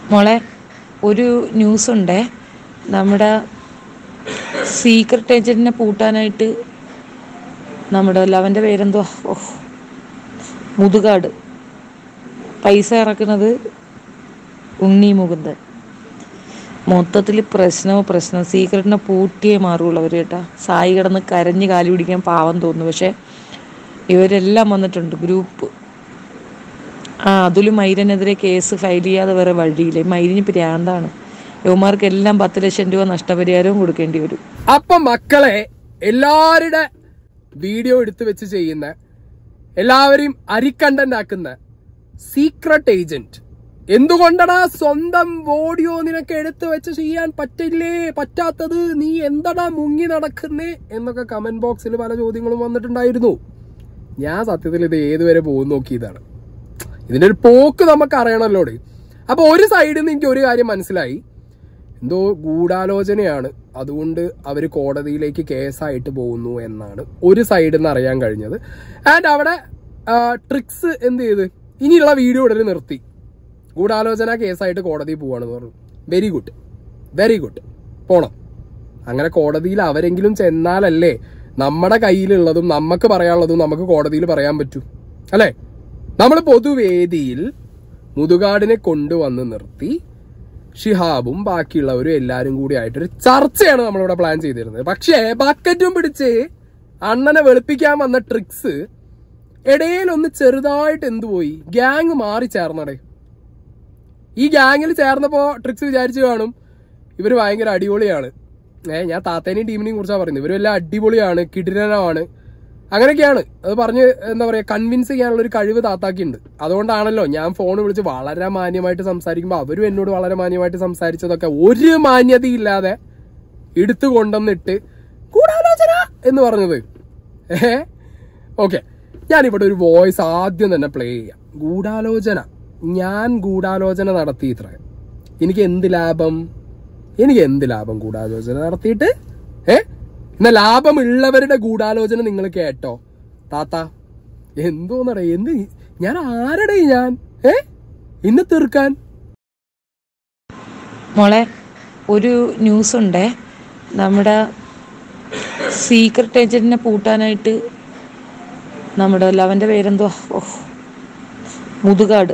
മോളെ ഒരു ന്യൂസ് ഉണ്ടേ നമ്മുടെ സീക്രട്ട് ഏജന്റിനെ പൂട്ടാനായിട്ട് നമ്മുടെ ലവൻ്റെ പേരെന്തോ ഓ മുതുകാട് പൈസ ഇറക്കുന്നത് ഉണ്ണി മുകുന്ദൻ മൊത്തത്തിൽ പ്രശ്നമോ പ്രശ്നം സീക്രട്ടിനെ പൂട്ടിയേ മാറുള്ളൂ അവർ കേട്ടാ സായി കിടന്ന് കരഞ്ഞ് കാലി പിടിക്കാൻ പാവം തോന്നുന്നു പക്ഷെ ഇവരെല്ലാം വന്നിട്ടുണ്ട് ഗ്രൂപ്പ് ആ അതിലും മൈരനെതിരെ കേസ് ഫയൽ ചെയ്യാതെ വേറെ വഴിയില്ല ഈ മൈരിന് പ്രാന്താണ് യുവമാർക്കെല്ലാം പത്ത് ലക്ഷം രൂപ നഷ്ടപരിഹാരവും കൊടുക്കേണ്ടി വരും അപ്പൊ മക്കളെ എല്ലാവരുടെ വീഡിയോ എടുത്തു വെച്ച് ചെയ്യുന്ന എല്ലാവരെയും അരിക്കണ്ടന്റാക്കുന്ന സീക്രട്ട് ഏജന്റ് എന്തുകൊണ്ടടാ സ്വന്തം ഓഡിയോ നിനക്ക് എടുത്തു വെച്ച് ചെയ്യാൻ പറ്റില്ലേ പറ്റാത്തത് നീ എന്തടാ മുങ്ങി നടക്കുന്നേ എന്നൊക്കെ കമന്റ് ബോക്സിൽ പല ചോദ്യങ്ങളും വന്നിട്ടുണ്ടായിരുന്നു ഞാൻ സത്യത്തിൽ ഇത് ഏതുവരെ പോകും നോക്കിയതാണ് ഇതിന്റെ ഒരു പോക്ക് നമുക്ക് അറിയണല്ലോട് അപ്പൊ ഒരു സൈഡിൽ നിന്ന് എനിക്ക് ഒരു കാര്യം മനസ്സിലായി എന്തോ ഗൂഢാലോചനയാണ് അതുകൊണ്ട് അവർ കോടതിയിലേക്ക് കേസായിട്ട് പോകുന്നു എന്നാണ് ഒരു സൈഡിൽ നിന്ന് അറിയാൻ കഴിഞ്ഞത് ആൻഡ് അവിടെ ട്രിക്സ് എന്ത് ചെയ്ത് ഇനിയുള്ള വീഡിയോ ഇടൽ നിർത്തി ഗൂഢാലോചന കേസായിട്ട് കോടതിയിൽ പോവാണെന്ന് പറഞ്ഞു വെരി ഗുഡ് വെരി ഗുഡ് പോണം അങ്ങനെ കോടതിയിൽ അവരെങ്കിലും ചെന്നാലല്ലേ നമ്മുടെ കയ്യിലുള്ളതും നമുക്ക് പറയാനുള്ളതും നമുക്ക് കോടതിയിൽ പറയാൻ പറ്റൂ അല്ലേ നമ്മൾ പൊതുവേദിയിൽ മുതുകാടിനെ കൊണ്ടുവന്ന് നിർത്തി ഷിഹാബും ബാക്കിയുള്ളവരും എല്ലാരും കൂടി ആയിട്ടൊരു ചർച്ചയാണ് നമ്മളിവിടെ പ്ലാൻ ചെയ്തിരുന്നത് പക്ഷേ ബക്കറ്റും പിടിച്ച് അണ്ണനെ വെളുപ്പിക്കാൻ വന്ന ട്രിക്സ് ഇടയിലൊന്ന് ചെറുതായിട്ട് എന്തു പോയി ഗ്യാങ് മാറി ചേർന്നടേ ഈ ഗ്യാങ്ങിൽ ചേർന്നപ്പോ ട്രിക്സ് വിചാരിച്ചു കാണും ഇവര് ഭയങ്കര അടിപൊളിയാണ് ഏ ഞാൻ താത്തേനെയും ടീമിനെയും കുറിച്ചാണ് പറയുന്നത് ഇവരെല്ലാം അടിപൊളിയാണ് കിടിലനമാണ് അങ്ങനെയൊക്കെയാണ് അത് പറഞ്ഞ് എന്താ പറയാ കൺവിൻസ് ചെയ്യാനുള്ള ഒരു കഴിവ് താത്താക്കിയുണ്ട് അതുകൊണ്ടാണല്ലോ ഞാൻ ഫോൺ വിളിച്ച് വളരെ മാന്യമായിട്ട് സംസാരിക്കുമ്പോൾ അവരും എന്നോട് വളരെ മാന്യമായിട്ട് സംസാരിച്ചതൊക്കെ ഒരു മാന്യതയില്ലാതെ എടുത്തു കൊണ്ടുവന്നിട്ട് ഗൂഢാലോചന എന്ന് പറഞ്ഞത് ഏ ഓക്കെ ഞാനിവിടെ ഒരു വോയിസ് ആദ്യം തന്നെ പ്ലേ ചെയ്യാം ഗൂഢാലോചന ഞാൻ ഗൂഢാലോചന നടത്തി ഇത്ര എനിക്ക് എന്ത് ലാഭം എനിക്ക് എന്ത് ലാഭം ഗൂഢാലോചന നടത്തിയിട്ട് ഏ എന്നാ ലാഭമുള്ളവരുടെ ഗൂഢാലോചന നിങ്ങൾ കേട്ടോ താത്ത എന്തോന്നടേ എന്ത് ഞാൻ ആരടേ ഞാൻ ഏ ഇന്ന് തീർക്കാൻ മോളെ ഒരു ന്യൂസ് ഉണ്ടേ നമ്മുടെ സീക്രട്ട് ഏജന്റിനെ പൂട്ടാനായിട്ട് നമ്മുടെ ലവൻ്റെ പേരെന്തോ ഓ മുതുകാട്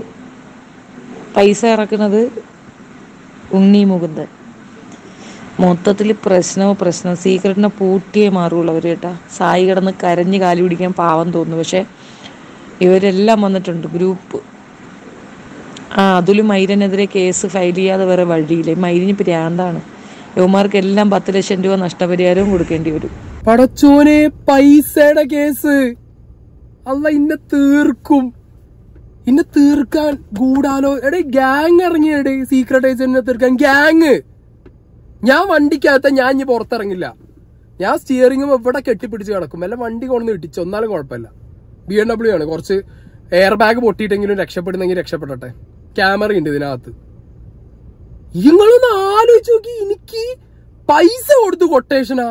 പൈസ ഇറക്കുന്നത് ഉണ്ണി മുകുന്ദൻ മൊത്തത്തിൽ പ്രശ്നമോ പ്രശ്നം സീക്രട്ടിനെ പൂട്ടിയേ മാറുള്ളൂ അവർ കേട്ടാ സായി കിടന്ന് കരഞ്ഞ് കാലി പിടിക്കാൻ പാവം തോന്നുന്നു പക്ഷെ ഇവരെല്ലാം വന്നിട്ടുണ്ട് ഗ്രൂപ്പ് ആ അതിലും മൈരനെതിരെ കേസ് ഫയൽ ചെയ്യാതെ വേറെ വഴിയില്ല ഈ മൈരിന് പ്രാന്താണ് യുവമാർക്കെല്ലാം പത്ത് ലക്ഷം രൂപ നഷ്ടപരിഹാരവും കൊടുക്കേണ്ടി വരും പടച്ചോനെ പൈസയുടെ കേസ് അല്ല ഇന്നെ തീർക്കും ഇന്നെ തീർക്കാൻ ഗൂഢാലോ എടേ ഗ്യാങ് ഇറങ്ങിയടേ സീക്രട്ട് ഏജന്റിനെ തീർക്കാൻ ഗ്യാങ് ഞാൻ വണ്ടിക്കകത്ത ഞാൻ ഇനി പുറത്തിറങ്ങില്ല ഞാൻ സ്റ്റിയറിംഗും ഇവിടെ കെട്ടിപ്പിടിച്ച് കിടക്കും വല്ല വണ്ടി കൊണ്ടു ഇട്ടിച്ചു ഒന്നാലും കുഴപ്പമില്ല ബി എം ഡബ്ല്യു ആണ് കുറച്ച് എയർ ബാഗ് പൊട്ടിയിട്ടെങ്കിലും രക്ഷപ്പെടുന്നെങ്കിൽ രക്ഷപ്പെടട്ടെ ക്യാമറ ഉണ്ട് ഇതിനകത്ത് നിങ്ങളൊന്ന് ആലോചിച്ച് നോക്കി എനിക്ക് പൈസ കൊടുത്തു കൊട്ടേഷനാ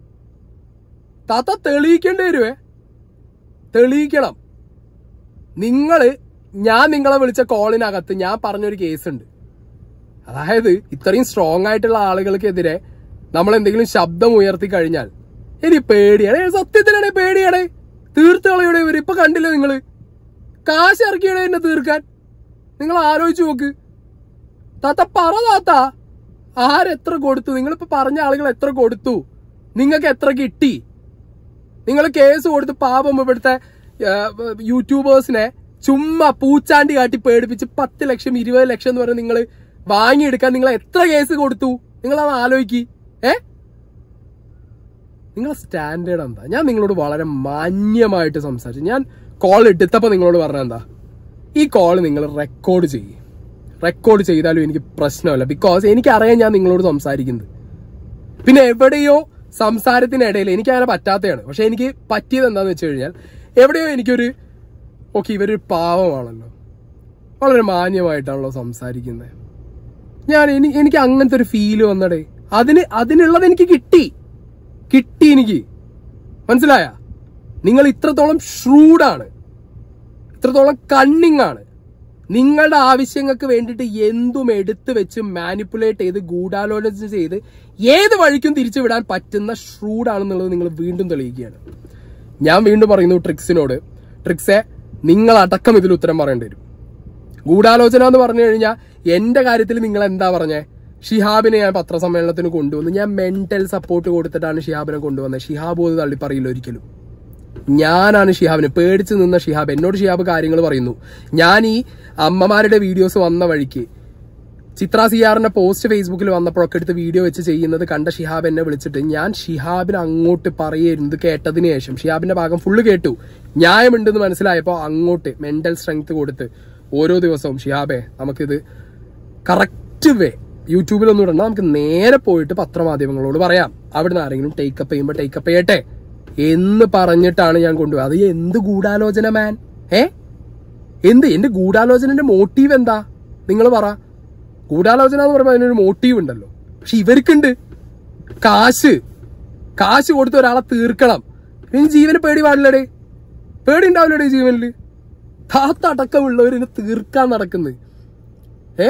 താത്ത തെളിയിക്കേണ്ടി വരുവേ തെളിയിക്കണം നിങ്ങള് ഞാൻ നിങ്ങളെ വിളിച്ച കോളിനകത്ത് ഞാൻ പറഞ്ഞൊരു കേസുണ്ട് അതായത് ഇത്രയും സ്ട്രോങ് ആയിട്ടുള്ള ആളുകൾക്കെതിരെ നമ്മൾ എന്തെങ്കിലും ശബ്ദം ഉയർത്തി കഴിഞ്ഞാൽ ഇനി പേടിയാണ് ഏ, സത്യത്തിലാണ് പേടിയാണ് തീർത്ത് കളയുടെ ഇവര് ഇപ്പൊ കണ്ടില്ലേ നിങ്ങള് കാശ് ഇറക്കിയുടെ എന്നെ തീർക്കാൻ നിങ്ങൾ ആലോചിച്ച് നോക്ക് താത്ത പറ താത്ത ആരെത്ര കൊടുത്തു നിങ്ങളിപ്പോ പറഞ്ഞ ആളുകൾ എത്ര കൊടുത്തു നിങ്ങൾക്ക് എത്ര കിട്ടി നിങ്ങൾ കേസ് കൊടുത്ത് പാപം ഇവിടുത്തെ ആ, യൂട്യൂബേഴ്സിനെ ചുമ്മാ പൂച്ചാണ്ടി കാട്ടി പേടിപ്പിച്ച് പത്ത് ലക്ഷം ഇരുപത് ലക്ഷം എന്ന് പറഞ്ഞ് നിങ്ങൾ വാങ്ങിയെടുക്കാൻ നിങ്ങൾ എത്ര കേസ് കൊടുത്തു നിങ്ങൾ അത് ആലോചിക്ക് ഏ നിങ്ങളെ സ്റ്റാൻഡേർഡ് എന്താ ഞാൻ നിങ്ങളോട് വളരെ മാന്യമായിട്ട് സംസാരിച്ചു ഞാൻ കോൾ എടുത്തപ്പോൾ നിങ്ങളോട് പറഞ്ഞ എന്താ ഈ കോൾ നിങ്ങൾ റെക്കോർഡ് ചെയ്യും റെക്കോർഡ് ചെയ്താലും എനിക്ക് പ്രശ്നമല്ല ബിക്കോസ് എനിക്കറിയാം ഞാൻ നിങ്ങളോട് സംസാരിക്കുന്നത് പിന്നെ എവിടെയോ സംസാരത്തിനിടയിൽ എനിക്ക് അങ്ങനെ പറ്റാത്തതാണ് പക്ഷെ എനിക്ക് പറ്റിയത് എന്താന്ന് വെച്ച് കഴിഞ്ഞാൽ എവിടെയോ എനിക്കൊരു ഓക്കെ ഇവരൊരു പാവമാണല്ലോ വളരെ മാന്യമായിട്ടാണല്ലോ സംസാരിക്കുന്നത് ഞാൻ എനി എനിക്ക് അങ്ങനത്തെ ഒരു ഫീല് വന്നടേ അതിന് അതിനുള്ളത് എനിക്ക് കിട്ടി കിട്ടി എനിക്ക് മനസ്സിലായ നിങ്ങൾ ഇത്രത്തോളം ഷ്രൂഡാണ് ഇത്രത്തോളം കണ്ണിങ് ആണ് നിങ്ങളുടെ ആവശ്യങ്ങൾക്ക് വേണ്ടിയിട്ട് എന്തും എടുത്തു വെച്ച് മാനിപ്പുലേറ്റ് ചെയ്ത് ഗൂഢാലോചന ചെയ്ത് ഏത് വഴിക്കും തിരിച്ചു വിടാൻ പറ്റുന്ന ഷ്രൂഡാണെന്നുള്ളത് നിങ്ങൾ വീണ്ടും തെളിയിക്കുകയാണ് ഞാൻ വീണ്ടും പറയുന്നു ട്രിക്സിനോട് ട്രിക്സെ നിങ്ങൾ അടക്കം ഇതിൽ ഉത്തരം പറയേണ്ടി വരും ഗൂഢാലോചന എന്ന് പറഞ്ഞു കഴിഞ്ഞാൽ എന്റെ കാര്യത്തിൽ നിങ്ങൾ എന്താ പറഞ്ഞേ ഷിഹാബിനെ ഞാൻ പത്രസമ്മേളനത്തിന് കൊണ്ടുവന്നു ഞാൻ മെന്റൽ സപ്പോർട്ട് കൊടുത്തിട്ടാണ് ഷിഹാബിനെ കൊണ്ടുവന്നത് ഷിഹാബ് അത് തള്ളി പറയില്ല ഒരിക്കലും ഞാനാണ് ഷിഹാബിനെ പേടിച്ച് നിന്ന ഷിഹാബ് എന്നോട് ഷിഹാബ് കാര്യങ്ങൾ പറയുന്നു ഞാൻ ഈ അമ്മമാരുടെ വീഡിയോസ് വന്ന വഴിക്ക് ചിത്ര സിയാറിന്റെ പോസ്റ്റ് ഫേസ്ബുക്കിൽ വന്നപ്പോഴൊക്കെ എടുത്ത് വീഡിയോ വെച്ച് ചെയ്യുന്നത് കണ്ട ഷിഹാബ് എന്നെ വിളിച്ചിട്ട് ഞാൻ ഷിഹാബിന് അങ്ങോട്ട് പറയായിരുന്നു ഇത് കേട്ടതിന് ശേഷം ഷിഹാബിന്റെ ഭാഗം ഫുള്ള് കേട്ടു ന്യായമുണ്ടെന്ന് മനസ്സിലായപ്പോൾ അങ്ങോട്ട് മെന്റൽ സ്ട്രെങ്ത് കൊടുത്ത് ഓരോ ദിവസവും ഷിഹാബെ നമുക്കിത് കറക്റ്റ് വേ യൂട്യൂബിലൊന്നും ഇടണ്ട നമുക്ക് നേരെ പോയിട്ട് പത്രമാധ്യമങ്ങളോട് പറയാം അവിടുന്ന് ആരെങ്കിലും ടേക്കപ്പ് ചെയ്യുമ്പോൾ ടേക്കപ്പ് ചെയ്യട്ടെ എന്ന് പറഞ്ഞിട്ടാണ് ഞാൻ കൊണ്ടുപോയത് അത് എന്ത് ഗൂഢാലോചന മാൻ ഏ എന്ത് എന്റെ ഗൂഢാലോചനന്റെ മോട്ടീവ് എന്താ നിങ്ങൾ പറ ഗൂഢാലോചന എന്ന് പറയുമ്പോൾ അതിനൊരു മോട്ടീവ് ഉണ്ടല്ലോ പക്ഷെ ഇവർക്കുണ്ട് കാശ് കാശ് കൊടുത്ത് ഒരാളെ തീർക്കണം ഇനി ജീവന് പേടി പാടില്ലടേ പേടി ഉണ്ടാവില്ലടേ ജീവനില് താത്ത അടക്കമുള്ളവരിനെ തീർക്കാൻ നടക്കുന്നത് ഏ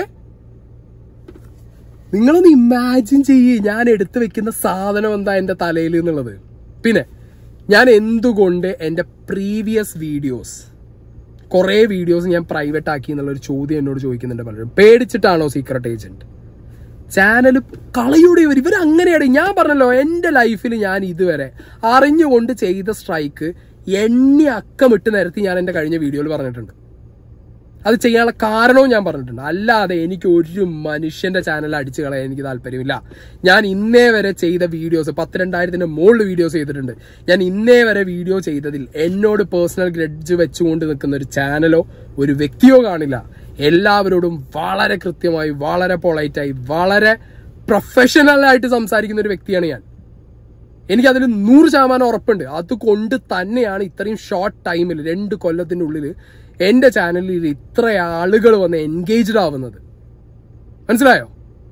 നിങ്ങളൊന്ന് ഇമാജിൻ ചെയ്യേ ഞാൻ എടുത്തു വെക്കുന്ന സാധനം എന്താ എന്റെ തലയിൽ എന്നുള്ളത് പിന്നെ ഞാൻ എന്തുകൊണ്ട് എന്റെ പ്രീവിയസ് വീഡിയോസ് കുറേ വീഡിയോസ് ഞാൻ പ്രൈവറ്റ് ആക്കി എന്നുള്ളൊരു ചോദ്യം എന്നോട് ചോദിക്കുന്നുണ്ട് പലരും പേടിച്ചിട്ടാണോ സീക്രട്ട് ഏജന്റ് ചാനൽ കളയുടെ ഇവർ ഇവർ അങ്ങനെയാണ് ഞാൻ പറഞ്ഞല്ലോ എൻ്റെ ലൈഫിൽ ഞാൻ ഇതുവരെ അറിഞ്ഞുകൊണ്ട് ചെയ്ത സ്ട്രൈക്ക് എണ്ണി അക്കമിട്ട് നിരത്തി ഞാൻ എൻ്റെ കഴിഞ്ഞ വീഡിയോയിൽ പറഞ്ഞിട്ടുണ്ട് അത് ചെയ്യാനുള്ള കാരണവും ഞാൻ പറഞ്ഞിട്ടുണ്ട് അല്ലാതെ എനിക്ക് ഒരു മനുഷ്യന്റെ ചാനൽ അടിച്ചു കളയാൻ എനിക്ക് താല്പര്യമില്ല ഞാൻ ഇന്നേ വരെ ചെയ്ത വീഡിയോസ് പത്ത് രണ്ടായിരത്തിന്റെ മുകളിൽ വീഡിയോസ് ചെയ്തിട്ടുണ്ട് ഞാൻ ഇന്നേ വരെ വീഡിയോ ചെയ്തതിൽ എന്നോട് പേഴ്സണൽ ഗ്രഡ്ജ് വെച്ചുകൊണ്ട് നിൽക്കുന്ന ഒരു ചാനലോ ഒരു വ്യക്തിയോ കാണില്ല എല്ലാവരോടും വളരെ കൃത്യമായി വളരെ പൊളൈറ്റായി വളരെ പ്രൊഫഷണൽ ആയിട്ട് സംസാരിക്കുന്ന ഒരു വ്യക്തിയാണ് ഞാൻ എനിക്ക് അതിൽ നൂറ് ശതമാനം ഉറപ്പുണ്ട് അതുകൊണ്ട് തന്നെയാണ് ഇത്രയും ഷോർട്ട് ടൈമിൽ രണ്ട് കൊല്ലത്തിന്റെ ഉള്ളിൽ എന്റെ ചാനലിൽ ഇത്ര ആളുകൾ വന്ന് എൻഗേജ്ഡ് ആവുന്നത് മനസ്സിലായോ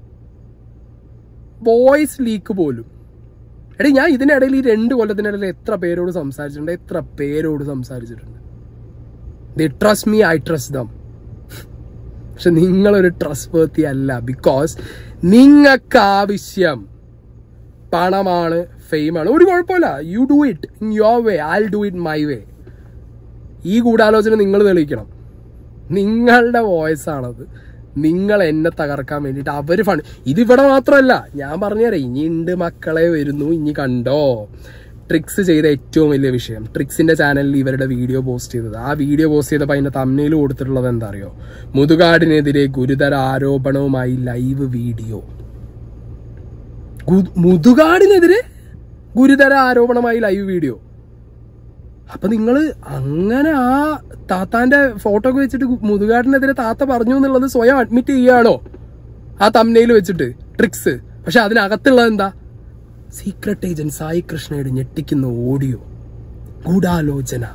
വോയിസ് ലീക്ക് പോലും എടേ ഞാൻ ഇതിനിടയിൽ ഈ രണ്ട് കൊല്ലത്തിനിടയിൽ എത്ര പേരോട് സംസാരിച്ചിട്ടുണ്ട് എത്ര പേരോട് സംസാരിച്ചിട്ടുണ്ട് the trust me I trust them പക്ഷെ നിങ്ങളൊരു ട്രസ്റ്റ് വേർത്തി അല്ല ബിക്കോസ് നിങ്ങൾക്ക് ആവശ്യം പണമാണ് ഫെയിമാണ് ഒരു കുഴപ്പമില്ല you do it in your way I do it my way ഈ ഗൂഢാലോചന നിങ്ങൾ തെളിയിക്കണം നിങ്ങളുടെ വോയിസ് ആണത് നിങ്ങൾ എന്നെ തകർക്കാൻ വേണ്ടിയിട്ട് അവര് ഫണ്ട് ഇതിവിടെ മാത്രമല്ല ഞാൻ പറഞ്ഞുതരാം ഇനി ഉണ്ട് മക്കളെ വരുന്നു ഇനി കണ്ടോ ട്രിക്സ് ചെയ്ത ഏറ്റവും വലിയ വിഷയം ട്രിക്സിന്റെ ചാനലിൽ ഇവരുടെ വീഡിയോ പോസ്റ്റ് ചെയ്തത് ആ വീഡിയോ പോസ്റ്റ് ചെയ്തപ്പോൾ അതിന്റെ തമ്മിൽ കൊടുത്തിട്ടുള്ളത് എന്താ അറിയോ മുതുകാടിനെതിരെ ഗുരുതര ആരോപണവുമായി ലൈവ് വീഡിയോ ഗു- മുതുകാടിനെതിരെ ഗുരുതര ആരോപണമായി ലൈവ് വീഡിയോ അപ്പൊ നിങ്ങള് അങ്ങനെ ആ താത്താന്റെ ഫോട്ടോ ഒക്കെ വെച്ചിട്ട് മുതുകാട്ടിനെതിരെ താത്ത പറഞ്ഞു എന്നുള്ളത് സ്വയം അഡ്മിറ്റ് ചെയ്യുകയാണോ ആ തമ്മനയിൽ വെച്ചിട്ട് ട്രിക്സ് പക്ഷെ അതിനകത്തുള്ളത് എന്താ സീക്രട്ട് ഏജന്റ് സായി കൃഷ്ണയുടെ ഞെട്ടിക്കുന്ന ഓഡിയോ ഗൂഢാലോചന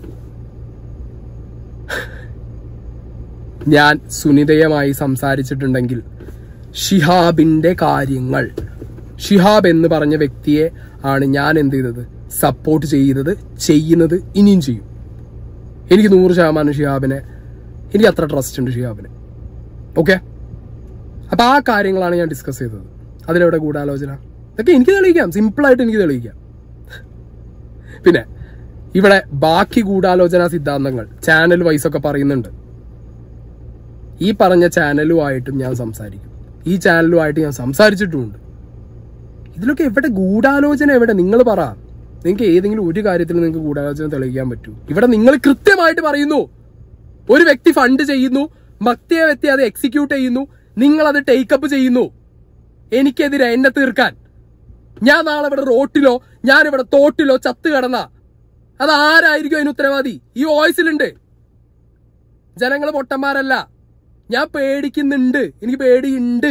ഞാൻ സുനിതയുമായി സംസാരിച്ചിട്ടുണ്ടെങ്കിൽ ഷിഹാബിന്റെ കാര്യങ്ങൾ ഷിഹാബ് എന്ന് പറഞ്ഞ വ്യക്തിയെ ആണ് ഞാൻ എന്ത് ചെയ്തത് സപ്പോർട്ട് ചെയ്തത് ചെയ്യുന്നത് ഇനിയും ചെയ്യും എനിക്ക് നൂറ് ശതമാനം ഷിഹാബിനെ എനിക്ക് അത്ര ട്രസ്റ്റ് ഉണ്ട് ഷിഹാബിന് ഓക്കെ അപ്പൊ ആ കാര്യങ്ങളാണ് ഞാൻ ഡിസ്കസ് ചെയ്തത് അതിലെവിടെ ഗൂഢാലോചന ഇതൊക്കെ എനിക്ക് തെളിയിക്കാം സിമ്പിളായിട്ട് എനിക്ക് തെളിയിക്കാം പിന്നെ ഇവിടെ ബാക്കി ഗൂഢാലോചന സിദ്ധാന്തങ്ങൾ ചാനൽ വൈസ് ഒക്കെ പറയുന്നുണ്ട് ഈ പറഞ്ഞ ചാനലുമായിട്ടും ഞാൻ സംസാരിക്കും ഈ ചാനലുമായിട്ട് ഞാൻ സംസാരിച്ചിട്ടുമുണ്ട് ഇതിലൊക്കെ എവിടെ ഗൂഢാലോചന എവിടെ നിങ്ങൾ പറ നിങ്ങൾക്ക് ഏതെങ്കിലും ഒരു കാര്യത്തിൽ നിങ്ങൾക്ക് ഗൂഢാലോചന തെളിയിക്കാൻ പറ്റൂ ഇവിടെ നിങ്ങൾ കൃത്യമായിട്ട് പറയുന്നു ഒരു വ്യക്തി ഫണ്ട് ചെയ്യുന്നു മക്തിയ വ്യക്തി അത് എക്സിക്യൂട്ട് ചെയ്യുന്നു നിങ്ങൾ അത് ടേക്കപ്പ് ചെയ്യുന്നു എനിക്കെതിരെ എന്നെ തീർക്കാൻ ഞാൻ നാളെ ഇവിടെ റോട്ടിലോ ഞാൻ ഇവിടെ തോട്ടിലോ ചത്ത് കിടന്ന അത് ആരായിരിക്കും അതിന് ഉത്തരവാദി ഈ വോയിസിലുണ്ട് ജനങ്ങൾ പൊട്ടന്മാരല്ല ഞാൻ പേടിക്കുന്നുണ്ട് എനിക്ക് പേടിയുണ്ട്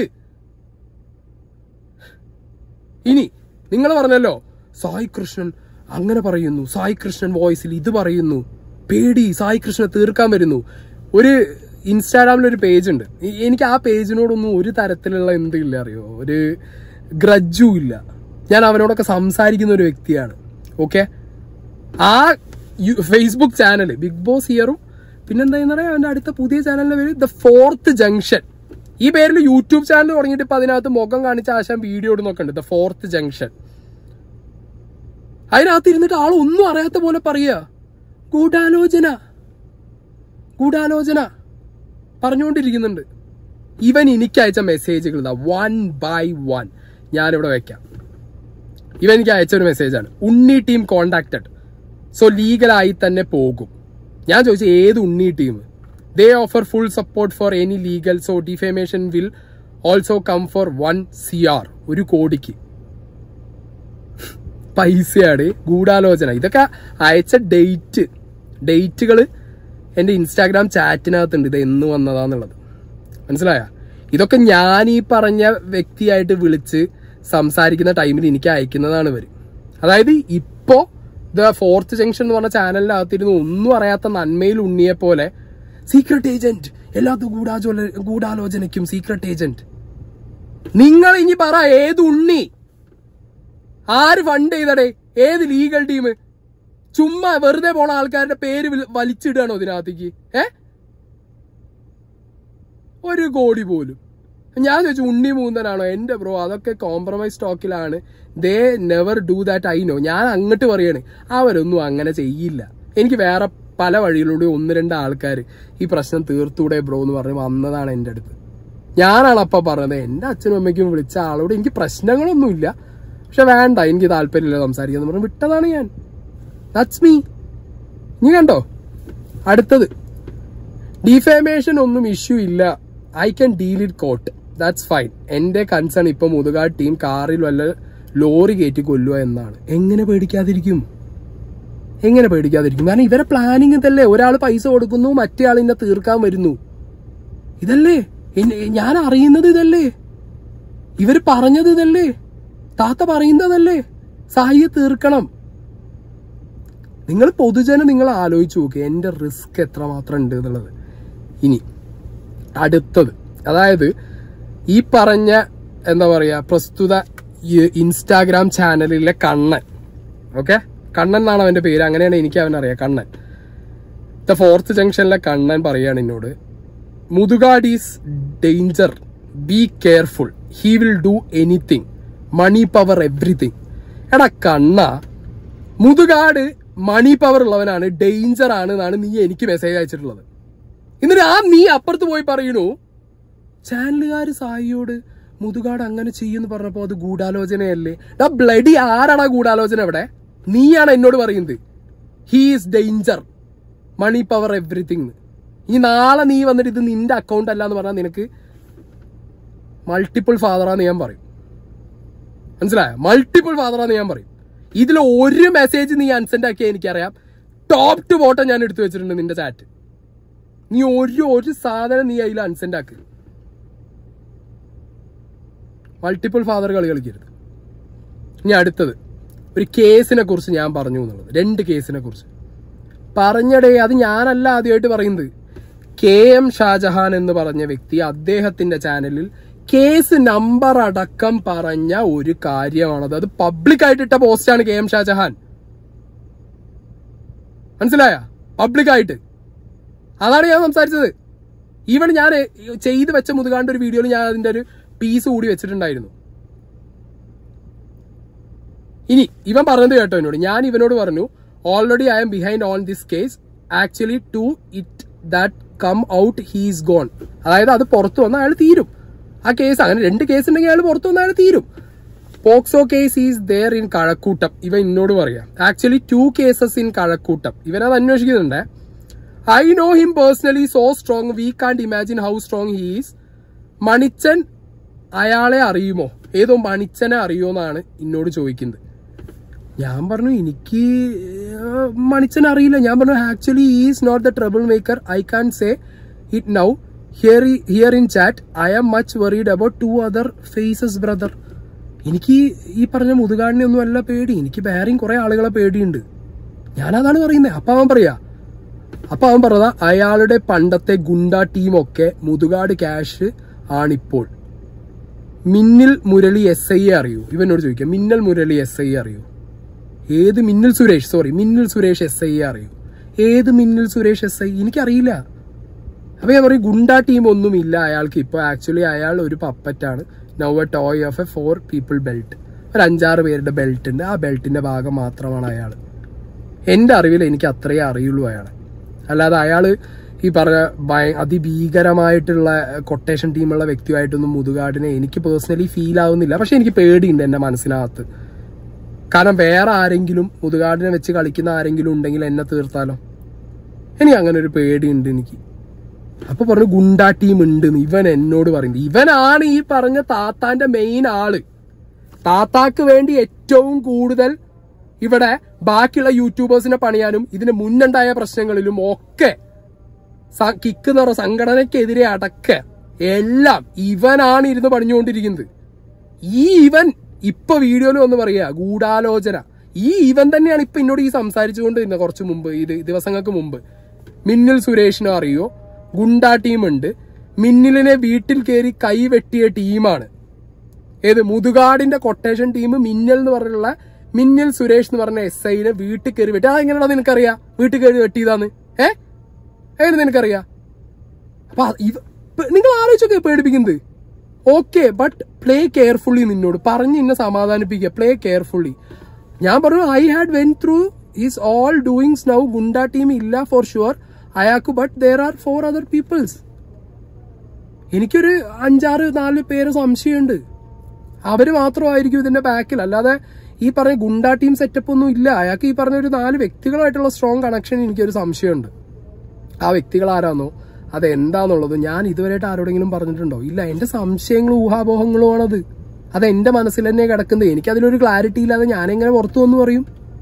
ഇനി നിങ്ങൾ പറഞ്ഞല്ലോ സായി കൃഷ്ണൻ അങ്ങനെ പറയുന്നു സായി കൃഷ്ണൻ വോയിസിൽ ഇത് പറയുന്നു പേടി സായി കൃഷ്ണനെ തീർക്കാൻ വരുന്നു ഒരു ഇൻസ്റ്റാഗ്രാമിൽ ഒരു പേജ് ഉണ്ട് എ- എനിക്ക് ആ പേജിനോടൊന്നും ഒരു തരത്തിലുള്ള എന്തില്ല അറിയോ ഒരു ഗ്രജ്ജും ഇല്ല ഞാൻ അവനോടൊക്കെ സംസാരിക്കുന്ന ഒരു വ്യക്തിയാണ് ഓക്കെ ആ യു- ഫേസ്ബുക്ക് ചാനൽ ബിഗ് ബോസ് ഹിയറും പിന്നെന്താ പറയാ അവന്റെ അടുത്ത പുതിയ ചാനലിന്റെ പേര് ദ ഫോർത്ത് ജംഗ്ഷൻ ഈ പേരിൽ യൂട്യൂബ് ചാനൽ തുടങ്ങിയിട്ട് ഇപ്പൊ അതിനകത്ത് മുഖം കാണിച്ച ആശാൻ വീഡിയോ ഇടുന്നൊക്കെ ഉണ്ട് ദ ഫോർത്ത് ജംഗ്ഷൻ അതിനകത്ത് ഇരുന്നിട്ട് ആൾ ഒന്നും അറിയാത്ത പോലെ പറയുക ഗൂഢാലോചന ഗൂഢാലോചന പറഞ്ഞുകൊണ്ടിരിക്കുന്നുണ്ട് ഇവൻ എനിക്ക് അയച്ച മെസ്സേജുകൾ ഇതാ വൺ ബൈ വൺ ഞാനിവിടെ വെക്കാം ഇവൻ എനിക്ക് അയച്ച ഒരു മെസ്സേജാണ് ഉണ്ണി ടീം കോണ്ടാക്റ്റഡ് സോ ലീഗലായി തന്നെ പോകും ഞാൻ ചോദിച്ചു ഏത് Unni team they offer full support for any legal so defamation will also come for one C R ഒരു കോടിക്ക് പൈസയാണ് ഗൂഢാലോചന ഇതൊക്കെ അയച്ച ഡേറ്റ് ഡേറ്റുകൾ എൻ്റെ ഇൻസ്റ്റാഗ്രാം ചാറ്റിനകത്തുണ്ട് ഇത് എന്ന് വന്നതാന്നുള്ളത് മനസ്സിലായ ഇതൊക്കെ ഞാൻ ഈ പറഞ്ഞ വ്യക്തിയായിട്ട് വിളിച്ച് സംസാരിക്കുന്ന ടൈമിൽ എനിക്ക് അയക്കുന്നതാണ് ഇവർ അതായത് ഇപ്പോ ദ ഫോർത്ത് ജംഗ്ഷൻ എന്ന് പറഞ്ഞ ചാനലിനകത്തിരുന്ന് ഒന്നും അറിയാത്ത നന്മയിൽ ഉണ്ണിയെ പോലെ സീക്രട്ട് ഏജന്റ് എല്ലാത്തും ഗൂഢാചോല ഗൂഢാലോചനയ്ക്കും സീക്രട്ട് ഏജന്റ് നിങ്ങൾ ഇനി പറ ഏത് ഉണ്ണി ആര് ഫണ്ട് ചെയ്തടേ ഏത് ലീഗൽ ടീം ചുമ്മാ വെറുതെ പോണ ആൾക്കാരുടെ പേര് വിളി- വലിച്ചിടുകയാണോ ഇതിനകത്തേക്ക് ഏ ഒരു കോടി പോലും ഞാൻ ചോദിച്ചു ഉണ്ണി മൂന്നനാണോ എന്റെ ബ്രോ അതൊക്കെ കോംപ്രമൈസ് സ്റ്റോക്കിലാണ് they never do that I know ഞാൻ അങ്ങോട്ട് പറയാണ് അവരൊന്നും അങ്ങനെ ചെയ്യില്ല എനിക്ക് വേറെ പല വഴികളിലൂടെ ഒന്ന് രണ്ട് ആൾക്കാർ ഈ പ്രശ്നം തീർത്തൂടെ ബ്രോ എന്ന് പറഞ്ഞ് വന്നതാണ് എൻ്റെ അടുത്ത് ഞാനാണ് അപ്പൊ പറഞ്ഞത് എൻ്റെ അച്ഛനും അമ്മയ്ക്കും വിളിച്ച ആളോട് എനിക്ക് പ്രശ്നങ്ങളൊന്നുമില്ല പക്ഷെ വേണ്ട എനിക്ക് താല്പര്യമില്ല സംസാരിക്കാൻ എന്ന് പറഞ്ഞ് വിട്ടതാണ് ഞാൻ ദാറ്റ്സ് മീ നീ കണ്ടോ അടുത്തത് ഡിഫേമേഷൻ ഒന്നും ഇഷ്യൂ ഇല്ല I can deal it got that's fine എന്റെ കൺസേൺ ഇപ്പൊ മുതുകാട് ടീം കാറിൽ വല്ല ലോറി കയറ്റി കൊല്ലുക എന്നാണ് എങ്ങനെ പേടിക്കാതിരിക്കും എങ്ങനെ പേടിക്കാതിരിക്കും കാരണം ഇവരെ പ്ലാനിങ് ഇതല്ലേ ഒരാൾ പൈസ കൊടുക്കുന്നു മറ്റേ ആൾ ഇന്നെ തീർക്കാൻ വരുന്നു ഇതല്ലേ എന്നെ- ഞാൻ അറിയുന്നത് ഇതല്ലേ ഇവര് പറഞ്ഞത് ഇതല്ലേ താത്ത പറയുന്നതല്ലേ സാഹിയെ തീർക്കണം നിങ്ങൾ പൊതുജനം നിങ്ങൾ ആലോചിച്ച് നോക്കുക എന്റെ റിസ്ക് എത്രമാത്രം ഉണ്ട് എന്നുള്ളത് ഇനി അടുത്തത് അതായത് ഈ പറഞ്ഞ എന്താ പറയാ പ്രസ്തുത ഈ ഇൻസ്റ്റാഗ്രാം ചാനലിലെ കണ്ണൻ ഓക്കെ കണ്ണൻ എന്നാണ് അവന്റെ പേര് അങ്ങനെയാണ് എനിക്ക് അവനറിയാം കണ്ണൻ ദ ഫോർത്ത് ജംഗ്ഷനിലെ കണ്ണൻ പറയാണ് എന്നോട് Muthukad is danger be careful he will do anything money power everything എടാ കണ്ണ മുതുകാട് മണി പവർ ഉള്ളവനാണ് ഡേഞ്ചർ ആണ് എന്നാണ് നീ എനിക്ക് മെസ്സേജ് അയച്ചിട്ടുള്ളത് എന്നിട്ട് ആ നീ അപ്പുറത്ത് പോയി പറയണു ചാനലുകാർ സായിയോട് മുതുകാട് അങ്ങനെ ചെയ്യുന്നു പറഞ്ഞപ്പോ അത് ഗൂഢാലോചനയല്ലേ ഡാ ബ്ലഡി ആരാടാ ഗൂഢാലോചന ഇവിടെ നീയാണ് എന്നോട് പറയുന്നത് he is danger money power everything ഈ നാളെ നീ വന്നിട്ട് ഇത് നിന്റെ അക്കൗണ്ട് അല്ല എന്ന് പറഞ്ഞാൽ നിനക്ക് മൾട്ടിപ്പിൾ ഫാദറാന്ന് ഞാൻ പറയും മനസ്സിലായ മൾട്ടിപ്പിൾ ഫാദറാന്ന് ഞാൻ പറയും ഇതിൽ ഒരു മെസ്സേജ് നീ അൺസെൻഡ് ആക്കിയാൽ എനിക്കറിയാം ടോപ്പ് ടു ബോട്ടം ഞാൻ എടുത്തു വെച്ചിട്ടുണ്ട് നിന്റെ ചാറ്റ് നീ ഒരു ഒരു സാധനം നീ അതിൽ അൺസെൻഡ് ആക്ക് മൾട്ടിപ്പിൾ ഫാദർ കളി കളിക്കരുത് ഇനി അടുത്തത് ഒരു കേസിനെ കുറിച്ച് ഞാൻ പറഞ്ഞു എന്നുള്ളത് രണ്ട് കേസിനെ കുറിച്ച് പറഞ്ഞടേ അത് ഞാനല്ല ആദ്യമായിട്ട് പറയുന്നത് കെ എം ഷാജഹാൻ എന്ന് പറഞ്ഞ വ്യക്തി അദ്ദേഹത്തിന്റെ ചാനലിൽ കേസ് നമ്പർ അടക്കം പറഞ്ഞ ഒരു കാര്യമാണത് അത് പബ്ലിക് ആയിട്ട് ഇട്ട പോസ്റ്റാണ് കെ എം ഷാജഹാൻ മനസ്സിലായ പബ്ലിക് ആയിട്ട് അതാണ് ഞാൻ സംസാരിച്ചത് ഈവൻ ഞാൻ ചെയ്ത് വെച്ച മുതുകാണ്ട് ഒരു വീഡിയോയിൽ ഞാൻ അതിന്റെ ഒരു പീസ് കൂടി വെച്ചിട്ടുണ്ടായിരുന്നു ഇനി ഇവൻ പറഞ്ഞത് കേട്ടോ എന്നോട് ഞാൻ ഇവനോട് പറഞ്ഞു already I am behind on this case actually to it that come out he's gone അതായത് അത് പുറത്തു വന്നാൽ അയാൾ തീരും ആ കേസ് അങ്ങനെ രണ്ട് കേസ് ഉണ്ടെങ്കിൽ അയാൾ പുറത്തു വന്നാൽ അയാൾ തീരും POCSO case is there in Kazhakkoottam ഇവ എന്നോട് പറയാം actually two cases in Kazhakkoottam ഇവനത് അന്വേഷിക്കുന്നുണ്ട് I know him personally so strong we can't imagine how strong he's Manichan അയാളെ അറിയുമോ ഏതോ മണിച്ചനെ അറിയുമോ എന്നാണ് എന്നോട് ചോദിക്കുന്നത് ഞാൻ പറഞ്ഞു എനിക്ക് ഏഹ്, മണിച്ചനെ അറിയില്ല ഞാൻ പറഞ്ഞു actually is not the trouble maker I can say it now here here in chat I am much worried about two other faces brother എനിക്ക് ഈ പറഞ്ഞ മുതുകാടിനെ ഒന്നും അല്ല പേടി എനിക്ക് വേറെയും കുറെ ആളുകളെ പേടിയുണ്ട് ഞാനതാണ് പറയുന്നത് അപ്പൊ അവൻ പറയാ അപ്പൊ അവൻ പറഞ്ഞതാ അയാളുടെ പണ്ടത്തെ ഗുണ്ട ടീമൊക്കെ മുതുകാട് ക്യാഷ് ആണിപ്പോൾ മിന്നൽ മുരളി എസ് ഐ അറിയൂ ഇവനോട് ചോദിക്കാം മിന്നൽ മുരളി എസ് ഐ അറിയൂ ഏത് മിന്നൽ സുരേഷ് സോറി മിന്നൽ സുരേഷ് എസ് ഐ അറിയൂ ഏത് മിന്നൽ സുരേഷ് എസ് ഐ എനിക്കറിയില്ല അപ്പൊ ഞാൻ പറയും ഗുണ്ട ടീം ഒന്നും ഇല്ല അയാൾക്ക് ഇപ്പൊ ആക്ച്വലി അയാൾ ഒരു പപ്പറ്റാണ് now a toy of a four people belt ഒരു അഞ്ചാറ് പേരുടെ ബെൽറ്റ് ഉണ്ട് ആ ബെൽറ്റിന്റെ ഭാഗം മാത്രമാണ് അയാൾ എന്റെ അറിവിൽ എനിക്ക് അത്രയേ അറിയുള്ളൂ അയാളെ അല്ലാതെ അയാള് ഈ പറഞ്ഞ ഭയ അതിഭീകരമായിട്ടുള്ള കൊട്ടേഷൻ ടീമുള്ള വ്യക്തിയായിട്ടൊന്നും മുതുകാടിനെ എനിക്ക് പേഴ്സണലി ഫീൽ ആവുന്നില്ല പക്ഷെ എനിക്ക് പേടിയുണ്ട് എന്റെ മനസ്സിനകത്ത് കാരണം വേറെ ആരെങ്കിലും മുതുകാടിനെ വെച്ച് കളിക്കുന്ന ആരെങ്കിലും ഉണ്ടെങ്കിൽ എന്നെ തീർത്താലോ എനിക്ക് അങ്ങനെ ഒരു പേടിയുണ്ട് എനിക്ക് അപ്പൊ പറഞ്ഞു ഗുണ്ടാ ടീം ഉണ്ട് ഇവൻ എന്നോട് പറയുന്നത് ഇവനാണ് ഈ പറഞ്ഞ താത്താന്റെ മെയിൻ ആള് താത്താക്ക് വേണ്ടി ഏറ്റവും കൂടുതൽ ഇവിടെ ബാക്കിയുള്ള യൂട്യൂബേഴ്സിനെ പണിയാനും ഇതിന് മുന്നുണ്ടായ പ്രശ്നങ്ങളിലും ഒക്കെ സ- കിക്ക് എന്ന് പറഞ്ഞ സംഘടനയ്ക്കെതിരെ അടക്ക എല്ലാം ഇവനാണ് ഇരുന്ന് പണിഞ്ഞുകൊണ്ടിരിക്കുന്നത് ഈ ഇവൻ ഇപ്പൊ വീഡിയോയിൽ വന്ന് പറയാ ഗൂഢാലോചന ഈ ഇവൻ തന്നെയാണ് ഇപ്പൊ എന്നോട് ഈ സംസാരിച്ചുകൊണ്ടിരുന്നത് കുറച്ച് മുമ്പ് ഇത് ദിവസങ്ങൾക്ക് മുമ്പ് മിന്നൽ സുരേഷിനെ അറിയോ ഗുണ്ടാ ടീമുണ്ട് മിന്നലിനെ വീട്ടിൽ കയറി കൈ വെട്ടിയ ടീമാണ് ഏത് മുതുകാടിന്റെ കൊട്ടേഷൻ ടീം മിന്നൽ എന്ന് പറഞ്ഞുള്ള മിന്നൽ സുരേഷ് എന്ന് പറഞ്ഞ എസ് ഐനെ വീട്ടിൽ കയറി വെട്ടി ആ എങ്ങനെയാണോ നിനക്കറിയാം വീട്ടിൽ കയറി വെട്ടിയതാന്ന് ഏ എങ്ങനെ നിനക്കറിയാം അപ്പൊ അത് ഇവ പ- നിങ്ങൾ ആലോചിച്ചൊക്കെ പേടിപ്പിക്കുന്നത് ഓക്കെ ബട്ട് പ്ലേ കെയർഫുള്ളി നിന്നോട് പറഞ്ഞ് ഇന്നെ സമാധാനിപ്പിക്കുക പ്ലേ കെയർഫുള്ളി ഞാൻ പറഞ്ഞു I had went through is all doings now goonda team ഇല്ല ഫോർ ഷുവർ അയാൾക്ക് but there are four other peoples എനിക്കൊരു അഞ്ചാറ് നാല് പേര് സംശയമുണ്ട് അവര് മാത്രമായിരിക്കും ഇതിന്റെ ബാക്കിൽ അല്ലാതെ ഈ പറഞ്ഞ ഗുണ്ട ടീം സെറ്റപ്പ് ഒന്നും ഇല്ല അയാൾക്ക് ഈ പറഞ്ഞ ഒരു നാല് വ്യക്തികളായിട്ടുള്ള സ്ട്രോങ് കണക്ഷൻ എനിക്കൊരു സംശയമുണ്ട് ആ വ്യക്തികൾ ആരാന്നോ അത് എന്താന്നുള്ളത് ഞാൻ ഇതുവരെയായിട്ട് ആരോടെങ്കിലും പറഞ്ഞിട്ടുണ്ടോ ഇല്ല എന്റെ സംശയങ്ങളും ഊഹാപോഹങ്ങളും ആണത് അത് എന്റെ മനസ്സിൽ തന്നെ കിടക്കുന്നത് എനിക്ക് അതിലൊരു ക്ലാരിറ്റി ഇല്ലാതെ ഞാൻ എങ്ങനെ പുറത്തു വന്നു പറയും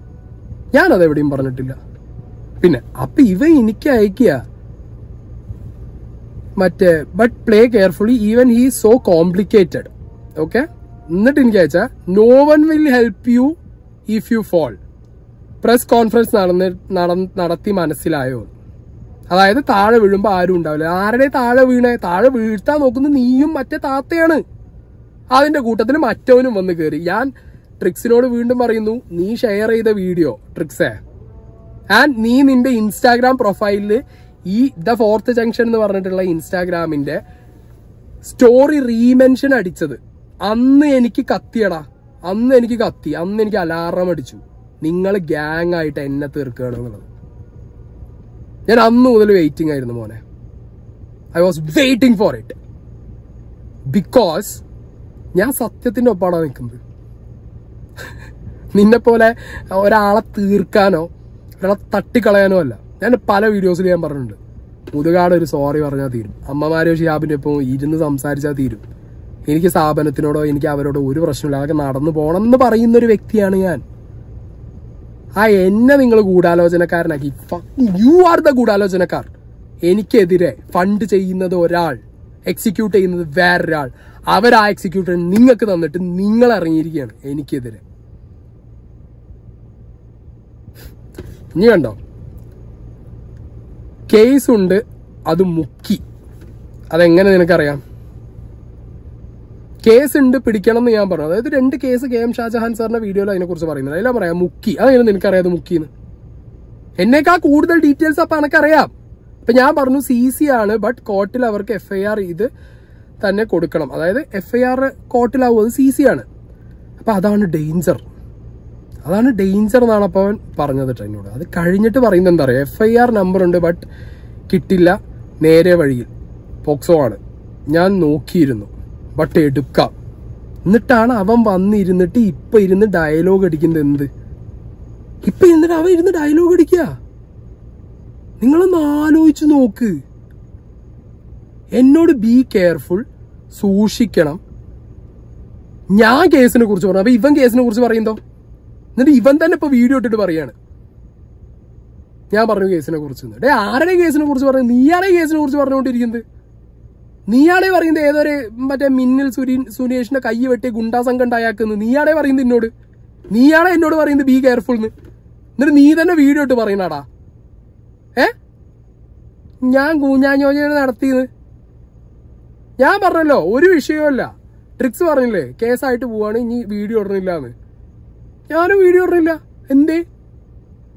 ഞാനത് എവിടെയും പറഞ്ഞിട്ടില്ല പിന്നെ അപ്പൊ ഇവ എനിക്ക് അയക്കുക മറ്റേ but play carefully even he so complicated okay എന്നിട്ട് എനിക്ക് അയച്ചാ no one will help you if you fall press conference നടന്ന് നട- നടത്തി മനസ്സിലായോ അതായത് താഴെ വീഴുമ്പോ ആരും ഉണ്ടാവില്ല ആരുടെ താഴെ വീണേ താഴെ വീഴ്ത്താൻ നോക്കുന്നത് നീയും മറ്റേ താത്തയാണ് അതിന്റെ കൂട്ടത്തിൽ മറ്റവനും വന്ന് കയറി ഞാൻ ട്രിക്സിനോട് വീണ്ടും പറയുന്നു നീ ഷെയർ ചെയ്ത വീഡിയോ ട്രിക്സേ ആൻഡ് നീ നിന്റെ ഇൻസ്റ്റാഗ്രാം പ്രൊഫൈലില് ഈ ദ ഫോർത്ത് ജംഗ്ഷൻ എന്ന് പറഞ്ഞിട്ടുള്ള ഇൻസ്റ്റാഗ്രാമിന്റെ സ്റ്റോറി റീമെൻഷൻ അടിച്ചത് അന്ന് എനിക്ക് കത്തിയടാ അന്ന് എനിക്ക് കത്തി അന്ന് എനിക്ക് അലാറം അടിച്ചു നിങ്ങൾ ഗ്യാങ് ആയിട്ട് എന്നെ തീർക്കുകയാണ് എന്നുള്ളത് ഞാൻ അന്ന് മുതൽ വെയിറ്റിംഗ് ആയിരുന്നു മോനെ I was waiting for it because ഞാൻ സത്യത്തിന്റെ ഒപ്പാണ് നിൽക്കുന്നത് നിന്നെ പോലെ ഒരാളെ തീർക്കാനോ ഒരാളെ തട്ടിക്കളയാനോ അല്ല ഞാൻ പല വീഡിയോസിൽ ഞാൻ പറഞ്ഞിട്ടുണ്ട് മുതുകാട് ഒരു സോറി പറഞ്ഞാൽ തീരും അമ്മമാരോ ഷിയാബിന്റെ ഒപ്പം ഇരുന്ന് സംസാരിച്ചാൽ തീരും എനിക്ക് സ്ഥാപനത്തിനോടോ എനിക്ക് അവരോടോ ഒരു പ്രശ്നമില്ല അതൊക്കെ നടന്നു പോകണം എന്ന് പറയുന്ന ഒരു വ്യക്തിയാണ് ഞാൻ ആ എന്നെ നിങ്ങൾ ഗൂഢാലോചനക്കാരനാക്കി യു ആർ ദ ഗൂഢാലോചനക്കാർ എനിക്കെതിരെ ഫണ്ട് ചെയ്യുന്നത് ഒരാൾ എക്സിക്യൂട്ട് ചെയ്യുന്നത് വേറൊരാൾ അവർ ആ എക്സിക്യൂട്ടർ നിങ്ങൾക്ക് തന്നിട്ട് നിങ്ങൾ ഇറങ്ങിയിരിക്കുകയാണ് എനിക്കെതിരെ ഇനി കണ്ടോ കേസ് ഉണ്ട് അത് മുക്കി അതെങ്ങനെ നിനക്കറിയാം കേസ് ഉണ്ട് പിടിക്കണം എന്ന് ഞാൻ പറഞ്ഞു അതായത് രണ്ട് കേസ് കെ എം ഷാജഹാൻ സാറിന്റെ വീഡിയോയിൽ അതിനെ കുറിച്ച് പറയുന്നത് അതിലാ പറയാം മുക്കി അതെങ്ങനെ നിനക്കറിയാം അത് മുക്കിന്ന് എന്നേക്കാൾ കൂടുതൽ ഡീറ്റെയിൽസ് അപ്പൊ എനക്കറിയാം ഇപ്പൊ ഞാൻ പറഞ്ഞു സി സി ആണ് ബട്ട് കോർട്ടിൽ അവർക്ക് എഫ് ഐ ആർ ഇത് തന്നെ കൊടുക്കണം അതായത് എഫ് ഐ ആർ കോർട്ടിലാവും അത് സി സി ആണ് അപ്പൊ അതാണ് ഡേഞ്ചർ അതാണ് ഡേഞ്ചർ എന്നാണ് അപ്പോൾ അവൻ പറഞ്ഞത് ട്ടോ എന്നോട് അത് കഴിഞ്ഞിട്ട് പറയുന്നത് എന്താ പറയുക എഫ് ഐ ആർ നമ്പർ ഉണ്ട് ബട്ട് കിട്ടില്ല നേരെ വഴിയിൽ പോക്സോ ആണ് ഞാൻ നോക്കിയിരുന്നു ബട്ട് എടുക്കാം എന്നിട്ടാണ് അവൻ വന്നിരുന്നിട്ട് ഇപ്പൊ ഇരുന്ന് ഡയലോഗ് അടിക്കുന്നത് എന്ത് ഇപ്പൊ എന്നിട്ട് അവൻ ഇരുന്ന് ഡയലോഗ് അടിക്കുക നിങ്ങളൊന്ന് ആലോചിച്ച് നോക്ക് എന്നോട് ബി കെയർഫുൾ സൂക്ഷിക്കണം ഞാൻ കേസിനെ കുറിച്ച് പറഞ്ഞു അപ്പൊ ഇവൻ കേസിനെ കുറിച്ച് പറയുന്നോ എന്നിട്ട് ഇവൻ തന്നെ ഇപ്പൊ വീഡിയോ ഇട്ടിട്ട് പറയാണ് ഞാൻ പറഞ്ഞു കേസിനെ കുറിച്ച് ഡേ ആരുടെ കേസിനെ കുറിച്ച് പറഞ്ഞു നീയാളെ കേസിനെ കുറിച്ച് പറഞ്ഞുകൊണ്ടിരിക്കുന്നത് നീയാളെ പറയുന്നത് ഏതൊരു മറ്റേ മിന്നൽ സുരീൻ സുനേഷിന്റെ കൈ വെട്ടി ഗുണ്ടാ സംഘം ഉണ്ടായാക്കുന്നു നീയാളെ പറയുന്നത് എന്നോട് നീയാളെ എന്നോട് പറയുന്നത് ബി കെയർഫുൾ എന്ന് എന്നിട്ട് നീ തന്നെ വീഡിയോ ഇട്ട് പറയണടാ ഏ ഞാൻ കൂഞ്ഞാഞ്ഞോഞ്ഞ നടത്തിയത് ഞാൻ പറഞ്ഞല്ലോ ഒരു വിഷയമല്ല ട്രിക്സ് പറഞ്ഞില്ലേ കേസായിട്ട് പോവാണ് ഇനി വീഡിയോ ഇടണില്ല എന്ന് ഞാനും വീഡിയോ ഇടണില്ല എന്തേ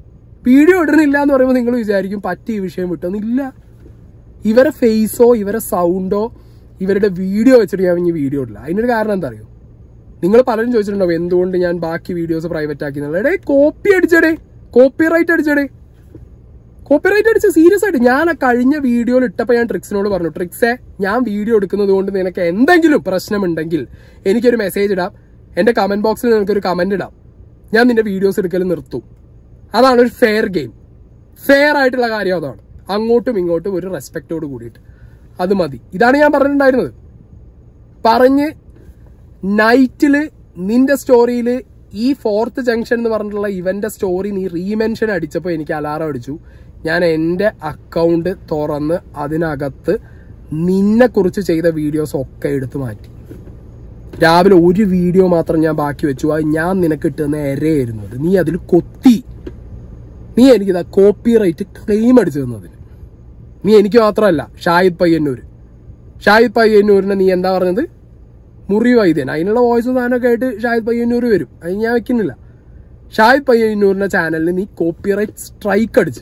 വീഡിയോ ഇടണില്ല എന്ന് പറയുമ്പോൾ നിങ്ങൾ വിചാരിക്കും പറ്റി ഈ വിഷയം വിട്ടൊന്നില്ല ഇവരെ ഫേസോ ഇവരെ സൗണ്ടോ ഇവരുടെ വീഡിയോ വെച്ചിട്ട് ഞാൻ ഇനി വീഡിയോ ഇടില്ല അതിനൊരു കാരണം എന്താ അറിയോ നിങ്ങൾ പലരും ചോദിച്ചിട്ടുണ്ടാവും എന്തുകൊണ്ട് ഞാൻ ബാക്കി വീഡിയോസ് പ്രൈവറ്റ് ആക്കി എന്നുള്ളത് എടേ കോപ്പി അടിച്ചടേ കോപ്പി റൈറ്റ് അടിച്ചടേ കോപ്പി റൈറ്റ് അടിച്ച് സീരിയസ് ആയിട്ട് ഞാൻ ആ കഴിഞ്ഞ വീഡിയോയിൽ ഇട്ടപ്പോൾ ഞാൻ ട്രിക്സിനോട് പറഞ്ഞു ട്രിക്സെ ഞാൻ വീഡിയോ എടുക്കുന്നത് കൊണ്ട് നിനക്ക് എന്തെങ്കിലും പ്രശ്നമുണ്ടെങ്കിൽ എനിക്കൊരു മെസ്സേജ് ഇടാം എന്റെ കമന്റ് ബോക്സിൽ നിനക്കൊരു കമന്റ് ഇടാം ഞാൻ നിന്റെ വീഡിയോസ് എടുക്കൽ നിർത്തും അതാണ് ഒരു ഫെയർ ഗെയിം ഫെയർ ആയിട്ടുള്ള കാര്യം അതാണ് അങ്ങോട്ടും ഇങ്ങോട്ടും ഒരു റെസ്പെക്റ്റോട് കൂടിയിട്ട് അത് മതി ഇതാണ് ഞാൻ പറഞ്ഞിട്ടുണ്ടായിരുന്നത് പറഞ്ഞ് നൈറ്റില് നിന്റെ സ്റ്റോറിയിൽ ഈ ഫോർത്ത് ജംഗ്ഷൻ എന്ന് പറഞ്ഞിട്ടുള്ള ഇവന്റെ സ്റ്റോറി നീ റീമെൻഷൻ അടിച്ചപ്പോൾ എനിക്ക് അലാറം അടിച്ചു ഞാൻ എൻ്റെ അക്കൗണ്ട് തുറന്ന് അതിനകത്ത് നിന്നെ കുറിച്ച് ചെയ്ത വീഡിയോസ് ഒക്കെ എടുത്തു മാറ്റി രാവിലെ ഒരു വീഡിയോ മാത്രം ഞാൻ ബാക്കി വെച്ചു അത് ഞാൻ നിനക്ക് ഇട്ടുന്ന എരയായിരുന്നു അത് നീ അതിൽ കൊത്തി നീ എനിക്കിതാ കോപ്പി റൈറ്റ് ക്ലെയിം അടിച്ചു തന്നതിന് നീ എനിക്ക് മാത്രമല്ല ഷാഹിദ് പയ്യന്നൂർ ഷാഹിദ് പയ്യന്നൂരിനെ നീ എന്താ പറഞ്ഞത് മുറി വൈദ്യൻ അതിനുള്ള വോയിസും സാധനമൊക്കെ ആയിട്ട് ഷാഹിദ് പയ്യന്നൂർ വരും അത് ഞാൻ വെക്കുന്നില്ല ഷാഹിദ് പയ്യന്നൂരിന്റെ ചാനലിൽ നീ കോപ്പിറൈറ്റ് സ്ട്രൈക്ക് അടിച്ച്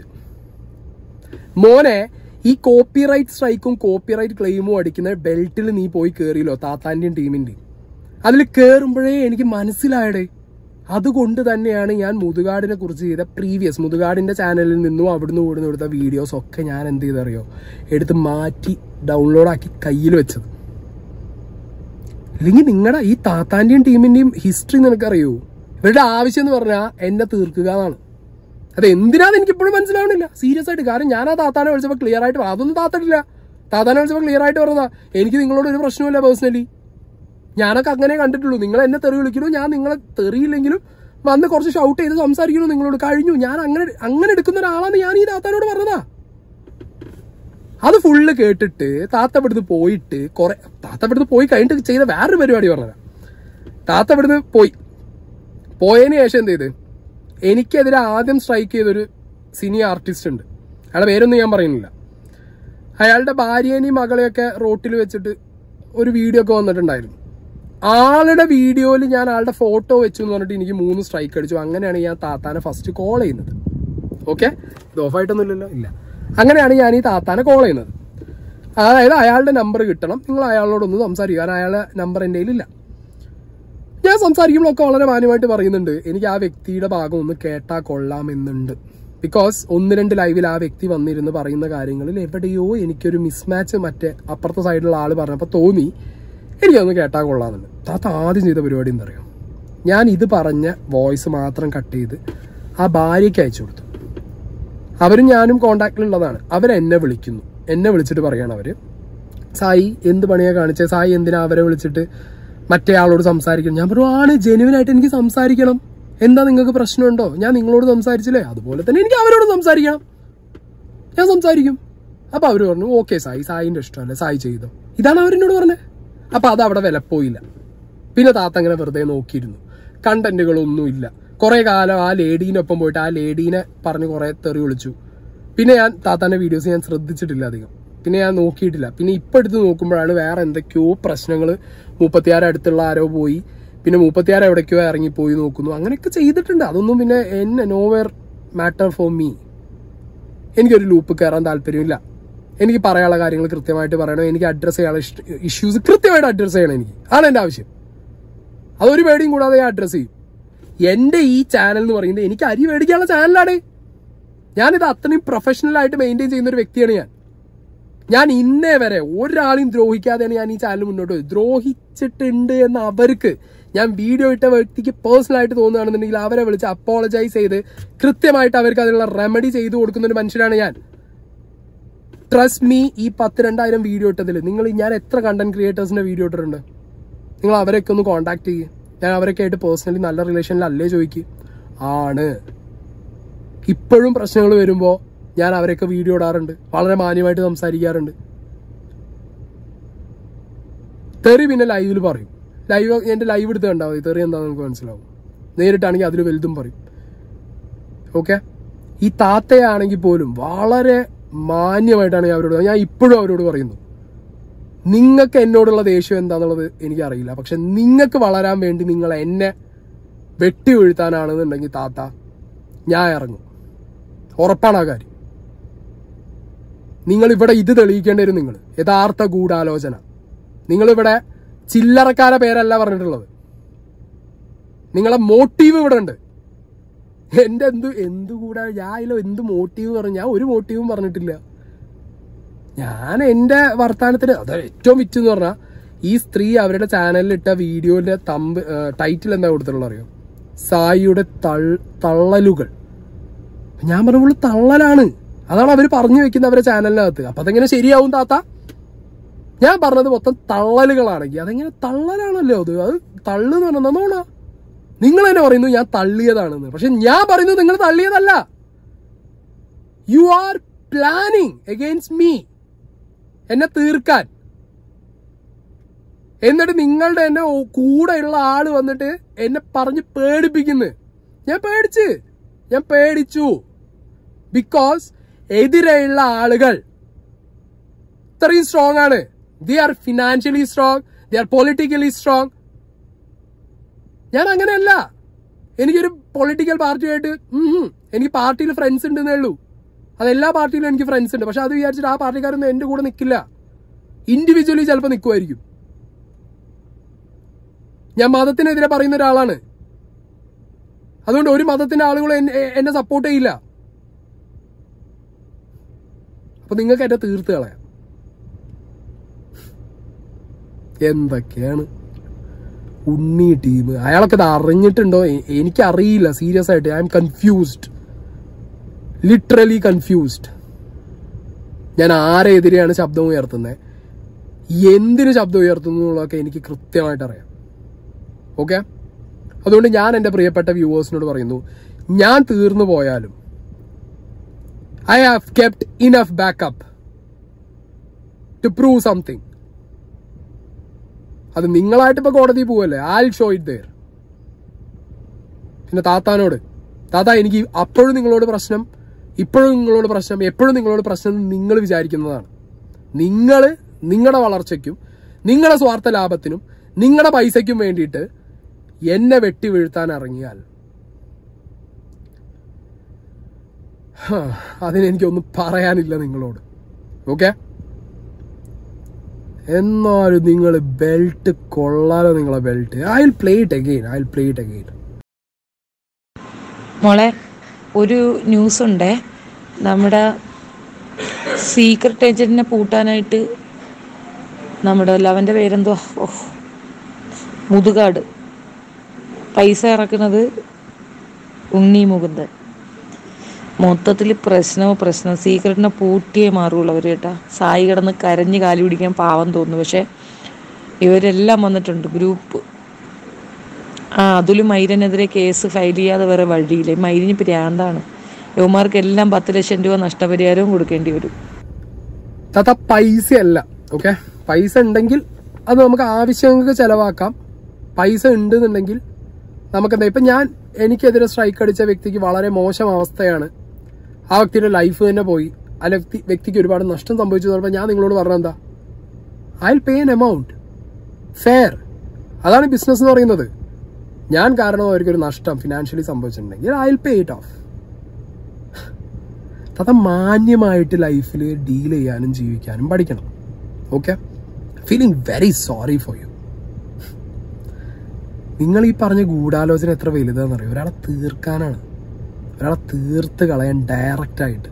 മോനെ ഈ കോപ്പിറൈറ്റ് സ്ട്രൈക്കും കോപ്പിറൈറ്റ് ക്ലെയിമും അടിക്കുന്ന ബെൽറ്റിൽ നീ പോയി കയറിയല്ലോ താത്താന്റെയും ടീമിന്റെയും അതിൽ കയറുമ്പോഴേ എനിക്ക് മനസ്സിലായടേ അതുകൊണ്ട് തന്നെയാണ് ഞാൻ മുതുകാടിനെ കുറിച്ച് ചെയ്ത പ്രീവിയസ് മുതുകാടിന്റെ ചാനലിൽ നിന്നും അവിടുന്ന് ഇവിടുന്ന് എടുത്ത വീഡിയോസ് ഒക്കെ ഞാൻ എന്ത് ചെയ്തറിയോ എടുത്ത് മാറ്റി ഡൗൺലോഡ് ആക്കി കയ്യിൽ വെച്ചത് അല്ലെങ്കിൽ നിങ്ങളുടെ ഈ താത്താന്റെയും ടീമിന്റെയും ഹിസ്റ്ററി നിനക്കറിയോ ഇവരുടെ ആവശ്യം എന്ന് പറഞ്ഞാൽ എന്നെ തീർക്കുക എന്നാണ് അത് എന്തിനാന്ന് എനിക്ക് ഇപ്പോഴും മനസ്സിലാവണില്ല സീരിയസ് ആയിട്ട് കാരണം ഞാൻ ആ താത്താനെ വിളിച്ചപ്പോൾ ക്ലിയർ ആയിട്ട് പറ- അതൊന്നും താത്തട്ടില്ല താത്താനെ വിളിച്ചപ്പോൾ ക്ലിയർ ആയിട്ട് പറഞ്ഞതാ എനിക്ക് നിങ്ങളോട് ഒരു പ്രശ്നമില്ല പേഴ്സണലി ഞാനൊക്കെ അങ്ങനെ കണ്ടിട്ടുള്ളൂ നിങ്ങൾ എന്നെ തെറി വിളിക്കണു ഞാൻ നിങ്ങളെ തെറിയില്ലെങ്കിലും വന്ന് കുറച്ച് ഷൗട്ട് ചെയ്ത് സംസാരിക്കണു നിങ്ങളോട് കഴിഞ്ഞു ഞാൻ അങ്ങനെ അങ്ങനെ എടുക്കുന്ന ഒരാളാണ് ഞാൻ ഈ താത്താനോട് പറഞ്ഞതാ അത് ഫുള്ള് കേട്ടിട്ട് താത്ത ഇവിടുന്ന് പോയിട്ട് കുറെ താത്ത ഇവിടുന്ന് പോയി കഴിഞ്ഞിട്ട് ചെയ്ത വേറൊരു പരിപാടി പറഞ്ഞതാ താത്ത ഇവിടുന്ന് പോയി പോയതിന് ശേഷം എന്ത് ചെയ്ത് എനിക്കെതിരെ ആദ്യം സ്ട്രൈക്ക് ചെയ്തൊരു സിനി ആർട്ടിസ്റ്റ് ഉണ്ട് അയാളുടെ പേരൊന്നും ഞാൻ പറയുന്നില്ല അയാളുടെ ഭാര്യേനെയും മകളെയൊക്കെ റോട്ടിൽ വെച്ചിട്ട് ഒരു വീഡിയോ ഒക്കെ വന്നിട്ടുണ്ടായിരുന്നു ആളുടെ വീഡിയോയിൽ ഞാൻ ആളുടെ ഫോട്ടോ വെച്ചു എന്ന് പറഞ്ഞിട്ട് എനിക്ക് മൂന്ന് സ്ട്രൈക്ക് അടിച്ചു അങ്ങനെയാണ് ഞാൻ താത്താനെ ഫസ്റ്റ് കോൾ ചെയ്യുന്നത് ഓക്കെ ഇത് ഓഫായിട്ടൊന്നും ഇല്ലല്ലോ ഇല്ല അങ്ങനെയാണ് ഞാൻ ഈ താത്താനെ കോൾ ചെയ്യുന്നത് അതായത് അയാളുടെ നമ്പർ കിട്ടണം നിങ്ങൾ അയാളോടൊന്ന് സംസാരിക്കുക കാരണം അയാളുടെ നമ്പർ എൻ്റെ കയ്യിലില്ല ഞാൻ സംസാരിക്കുമ്പോഴൊക്കെ വളരെ മാന്യമായിട്ട് പറയുന്നുണ്ട് എനിക്ക് ആ വ്യക്തിയുടെ ഭാഗം ഒന്ന് കേട്ടാ കൊള്ളാമെന്നുണ്ട് ബിക്കോസ് ഒന്ന് രണ്ട് ലൈവിൽ ആ വ്യക്തി വന്നിരുന്ന് പറയുന്ന കാര്യങ്ങളിൽ എവിടെയോ എനിക്കൊരു മിസ്മാച്ച് മറ്റേ അപ്പുറത്തെ സൈഡിലുള്ള ആൾ പറഞ്ഞപ്പോൾ തോന്നി എനിക്കൊന്ന് കേട്ടാ കൊള്ളാമെന്നുണ്ട് താത്ത ആദ്യം ചെയ്ത പരിപാടി എന്താ അറിയോ ഞാൻ ഇത് പറഞ്ഞ വോയിസ് മാത്രം കട്ട് ചെയ്ത് ആ ഭാര്യയ്ക്ക് അയച്ചു കൊടുത്തു അവരും ഞാനും കോണ്ടാക്റ്റിലുള്ളതാണ് അവരെന്നെ വിളിക്കുന്നു എന്നെ വിളിച്ചിട്ട് പറയാണ് അവര് സായി എന്ത് പണിയാ കാണിച്ചത് സായി എന്തിനാ അവരെ വിളിച്ചിട്ട് മറ്റേ ആളോട് സംസാരിക്കണം ഞാൻ പറഞ്ഞു ആണ് ജെനുവിൻ ആയിട്ട് എനിക്ക് സംസാരിക്കണം എന്താ നിങ്ങൾക്ക് പ്രശ്നമുണ്ടോ ഞാൻ നിങ്ങളോട് സംസാരിച്ചില്ലേ അതുപോലെ തന്നെ എനിക്ക് അവരോട് സംസാരിക്കണം ഞാൻ സംസാരിക്കും അപ്പൊ അവര് പറഞ്ഞു ഓക്കെ സായി സായിന്റെ ഇഷ്ടമല്ലേ സായി ചെയ്തോ ഇതാണ് അവരെന്നോട് പറഞ്ഞത് അപ്പൊ അത് അവിടെ വിലപ്പോയില്ല പിന്നെ താത്ത അങ്ങനെ വെറുതെ നോക്കിയിരുന്നു കണ്ടന്റുകളൊന്നുമില്ല കുറെ കാലം ആ ലേഡീനൊപ്പം പോയിട്ട് ആ ലേഡീനെ പറഞ്ഞ് കുറെ തെറി വിളിച്ചു പിന്നെ ഞാൻ താത്താന്റെ വീഡിയോസ് ഞാൻ ശ്രദ്ധിച്ചിട്ടില്ല അധികം പിന്നെ ഞാൻ നോക്കിയിട്ടില്ല പിന്നെ ഇപ്പൊ എടുത്ത് നോക്കുമ്പോഴാണ് വേറെ എന്തൊക്കെയോ പ്രശ്നങ്ങൾ മുപ്പത്തിയാറ് അടുത്തുള്ള ആരോ പോയി പിന്നെ മുപ്പത്തിയാറ് എവിടേക്കോ ഇറങ്ങിപ്പോയി നോക്കുന്നു അങ്ങനെയൊക്കെ ചെയ്തിട്ടുണ്ട് അതൊന്നും പിന്നെ എന്നെ നോവെയർ മാറ്റർ ഫോർ മീ എനിക്കൊരു ലൂപ്പ് കയറാൻ താല്പര്യമില്ല എനിക്ക് പറയാനുള്ള കാര്യങ്ങൾ കൃത്യമായിട്ട് പറയണം എനിക്ക് അഡ്രസ്സ് ചെയ്യാനുള്ള ഇഷ്യൂസ് കൃത്യമായിട്ട് അഡ്രസ്സ് ചെയ്യണം എനിക്ക് ആണ് എൻ്റെ ആവശ്യം അതൊരു പേടിയും കൂടാതെ ഞാൻ അഡ്രസ്സ് ചെയ്യും എൻ്റെ ഈ ചാനൽ എന്ന് പറയുന്നത് എനിക്ക് അരി മേടിക്കാനുള്ള ചാനലാണ് ഞാനിത് അത്രയും പ്രൊഫഷണൽ ആയിട്ട് മെയിൻറ്റെയിൻ ചെയ്യുന്ന ഒരു വ്യക്തിയാണ് ഞാൻ ഞാൻ ഇന്നേ വരെ ഒരാളെയും ദ്രോഹിക്കാതെയാണ് ഞാൻ ഈ ചാനൽ മുന്നോട്ട് പോയത് ദ്രോഹിച്ചിട്ടുണ്ട് എന്ന് അവർക്ക് ഞാൻ വീഡിയോ ഇട്ട വ്യക്തിക്ക് പേഴ്സണൽ ആയിട്ട് തോന്നുകയാണെന്നുണ്ടെങ്കിൽ അവരെ വിളിച്ച് അപ്പോളജൈസ് ചെയ്ത് കൃത്യമായിട്ട് അവർക്ക് അതിനുള്ള റെമഡി ചെയ്തു കൊടുക്കുന്ന ഒരു മനുഷ്യനാണ് ഞാൻ ട്രസ്റ്റ് മീ ഈ പത്ത് രണ്ടായിരം വീഡിയോ ഇട്ടതിൽ നിങ്ങൾ ഞാൻ എത്ര കണ്ടന്റ് ക്രിയേറ്റേഴ്സിന്റെ വീഡിയോ ഇട്ടിട്ടുണ്ട് നിങ്ങൾ അവരെയൊക്കെ ഒന്ന് കോൺടാക്ട് ചെയ്യുക ഞാൻ അവരൊക്കെ ആയിട്ട് പേഴ്സണലി നല്ല റിലേഷനിലല്ലേ ചോദിക്കുക ആണ് ഇപ്പോഴും പ്രശ്നങ്ങൾ വരുമ്പോൾ ഞാൻ അവരൊക്കെ വീഡിയോ ഇടാറുണ്ട് വളരെ മാന്യമായിട്ട് സംസാരിക്കാറുണ്ട് തെറി പിന്നെ ലൈവിൽ പറയും ലൈവ് എൻ്റെ ലൈവ് എടുത്ത് കണ്ടാൽ മതി തെറി എന്താണെന്ന് നമുക്ക് മനസ്സിലാവും നേരിട്ടാണെങ്കിൽ അതിൽ വലുതും പറയും ഓക്കെ ഈ താത്തയാണെങ്കിൽ പോലും വളരെ മാന്യമായിട്ടാണ് ഞാൻ അവരോട് ഞാൻ ഇപ്പോഴും അവരോട് പറയുന്നു നിങ്ങൾക്ക് എന്നോടുള്ള ദേഷ്യം എന്താണെന്നുള്ളത് എനിക്കറിയില്ല പക്ഷെ നിങ്ങൾക്ക് വളരാൻ വേണ്ടി നിങ്ങൾ എന്നെ വെട്ടി വീഴ്ത്താനാണെന്നുണ്ടെങ്കിൽ താത്ത ഞാൻ ഇറങ്ങും ഉറപ്പാണ് ആ കാര്യം നിങ്ങൾ ഇവിടെ ഇത് തെളിയിക്കേണ്ടി വരും നിങ്ങൾ യഥാർത്ഥ ഗൂഢാലോചന നിങ്ങളിവിടെ ചില്ലറക്കാരെ പേരല്ല പറഞ്ഞിട്ടുള്ളത് നിങ്ങളെ മോട്ടീവ് ഇവിടെ ഉണ്ട് എന്റെ എന്ത് എന്ത് കൂടാ ഞാൻ അതിലോ എന്ത് മോട്ടീവ് പറഞ്ഞു ഞാൻ ഒരു മോട്ടീവും പറഞ്ഞിട്ടില്ല ഞാൻ എന്റെ വർത്താനത്തിന് അത് ഏറ്റവും വിറ്റ് എന്ന് പറഞ്ഞാൽ ഈ സ്ത്രീ അവരുടെ ചാനലിൽ ഇട്ട വീഡിയോന്റെ തമ്പ് ടൈറ്റിൽ എന്താ കൊടുത്തിട്ടുള്ളത് അറിയോ സായിയുടെ തൾ- തള്ളലുകൾ ഞാൻ പറഞ്ഞ തള്ളലാണ് അതാണ് അവർ പറഞ്ഞു വെക്കുന്നത് അവരുടെ ചാനലിനകത്ത് അപ്പൊ അതെങ്ങനെ ശരിയാവും താത്ത ഞാൻ പറഞ്ഞത് മൊത്തം തള്ളലുകളാണെങ്കിൽ അതെങ്ങനെ തള്ളലാണല്ലോ അത് അത് തള്ളു എന്ന് പറഞ്ഞാൽ നോണ നിങ്ങൾ തന്നെ പറയുന്നു ഞാൻ തള്ളിയതാണെന്ന് പക്ഷെ ഞാൻ പറയുന്നത് നിങ്ങൾ തള്ളിയതല്ല you are planning against me എന്നെ തീർക്കാൻ എന്നിട്ട് നിങ്ങളുടെ എന്നെ ഓ- കൂടെയുള്ള ആള് വന്നിട്ട് എന്നെ പറഞ്ഞ് പേടിപ്പിക്കുന്നു ഞാൻ പേടിച്ച് ഞാൻ പേടിച്ചു ബിക്കോസ് എതിരെയുള്ള ആളുകൾ ഇത്രയും സ്ട്രോങ് ആണ് they are financially strong they are politically strong ഞാൻ അങ്ങനെയല്ല എനിക്കൊരു പൊളിറ്റിക്കൽ പാർട്ടിയായിട്ട് ഉം ഉം, എനിക്ക് പാർട്ടിയിൽ ഫ്രണ്ട്സ് ഉണ്ടെന്നേ ഉള്ളൂ അത് എല്ലാ പാർട്ടിയിലും എനിക്ക് ഫ്രണ്ട്സ് ഉണ്ട് പക്ഷെ അത് വിചാരിച്ചിട്ട് ആ പാർട്ടിക്കാരൊന്നും എന്റെ കൂടെ നിൽക്കില്ല ഇൻഡിവിജ്വലി ചിലപ്പോൾ നിൽക്കുമായിരിക്കും ഞാൻ മതത്തിനെതിരെ പറയുന്ന ഒരാളാണ് അതുകൊണ്ട് ഒരു മതത്തിന്റെ ആളുകൾ എന്നെ- എന്നെ സപ്പോർട്ട് ചെയ്യില്ല അപ്പൊ നിങ്ങൾക്ക് എന്നെ തീർത്ത് കളയാം എന്തൊക്കെയാണ് ഉണ്ണി ടീം അയാളൊക്കെ ഇത് അറിഞ്ഞിട്ടുണ്ടോ എ- എനിക്കറിയില്ല സീരിയസ് ആയിട്ട് I am confused literally confused ഞാൻ ആരെതിരെയാണ് ശബ്ദം ഉയർത്തുന്നത് എന്തിന് ശബ്ദം ഉയർത്തുന്നു എന്നുള്ളതൊക്കെ എനിക്ക് കൃത്യമായിട്ട് അറിയാം ഓക്കെ അതുകൊണ്ട് ഞാൻ എൻ്റെ പ്രിയപ്പെട്ട വ്യൂവേഴ്സിനോട് പറയുന്നു ഞാൻ തീർന്നു പോയാലും I have kept enough backup to prove something അത് നിങ്ങളായിട്ട് ഇപ്പൊ കോടതി പോവല്ലേ ആൽ ഷോ ഇറ്റ് ദയർ പിന്നെ താത്താനോട് താത്ത എനിക്ക് അപ്പോഴും നിങ്ങളോട് പ്രശ്നം ഇപ്പോഴും നിങ്ങളോട് പ്രശ്നം എപ്പോഴും നിങ്ങളോട് പ്രശ്നം എന്ന് നിങ്ങൾ വിചാരിക്കുന്നതാണ് നിങ്ങൾ നിങ്ങളുടെ വളർച്ചയ്ക്കും നിങ്ങളുടെ സ്വാർത്ഥ ലാഭത്തിനും നിങ്ങളുടെ പൈസയ്ക്കും വേണ്ടിയിട്ട് എന്നെ വെട്ടി വീഴ്ത്താൻ ഇറങ്ങിയാൽ ഹാ, അതിനെനിക്കൊന്നും പറയാനില്ല നിങ്ങളോട് ഓക്കെ എന്നാലും നിങ്ങൾ ബെൽറ്റ് കൊള്ളാലോ നിങ്ങളെ belt I will play it again I will play it again മോളെ ഒരു ന്യൂസ് ഉണ്ടേ നമ്മുടെ സീക്രട്ട് ഏജന്റിനെ പൂട്ടാനായിട്ട് നമ്മുടെ ലവൻ്റെ പേരെന്തുവാ ഓ മുതുകാട് പൈസ ഇറക്കുന്നത് ഉണ്ണി മുകുന്ദൻ മൊത്തത്തിൽ പ്രശ്നമോ പ്രശ്നം സീക്രട്ടിനെ പൂട്ടിയേ മാറുള്ളൂ അവർ കേട്ടാ സായി കിടന്ന് കരഞ്ഞ് കാലി പിടിക്കാൻ പാവം തോന്നുന്നു പക്ഷെ ഇവരെല്ലാം വന്നിട്ടുണ്ട് ഗ്രൂപ്പ് ആ അതിലും മൈരനെതിരെ കേസ് ഫയൽ ചെയ്യാതെ വേറെ വഴിയില്ല ഈ മൈരിന് പ്രാന്താണ് യുവമാർക്കെല്ലാം പത്ത് ലക്ഷം രൂപ നഷ്ടപരിഹാരവും കൊടുക്കേണ്ടി വരും താത്ത പൈസ അല്ല ഓക്കെ പൈസ ഉണ്ടെങ്കിൽ അത് നമുക്ക് ആവശ്യങ്ങൾക്ക് ചെലവാക്കാം പൈസ ഉണ്ടെന്നുണ്ടെങ്കിൽ നമുക്കെന്താ ഇപ്പം ഞാൻ എനിക്കെതിരെ സ്ട്രൈക്ക് അടിച്ച വ്യക്തിക്ക് വളരെ മോശം അവസ്ഥയാണ് ആ വ്യക്തിയുടെ ലൈഫ് തന്നെ പോയി ആ വ്യക്തി വ്യക്തിക്ക് ഒരുപാട് നഷ്ടം സംഭവിച്ചു എന്ന് പറഞ്ഞപ്പോൾ ഞാൻ നിങ്ങളോട് പറഞ്ഞ എന്താ I will pay an amount fair അതാണ് ബിസിനസ് എന്ന് പറയുന്നത് ഞാൻ കാരണം അവർക്കൊരു നഷ്ടം ഫിനാൻഷ്യലി സംഭവിച്ചിട്ടുണ്ടെങ്കിൽ I will pay it off തഥ മാന്യമായിട്ട് ലൈഫിൽ ഡീൽ ചെയ്യാനും ജീവിക്കാനും പഠിക്കണം okay feeling very sorry for you നിങ്ങൾ ഈ പറഞ്ഞ ഗൂഢാലോചന എത്ര വലുതാന്ന് അറിയോ ഒരാളെ തീർക്കാനാണ് ഒരാളെ തീർത്ത് കളയാൻ ഡയറക്റ്റ് ആയിട്ട്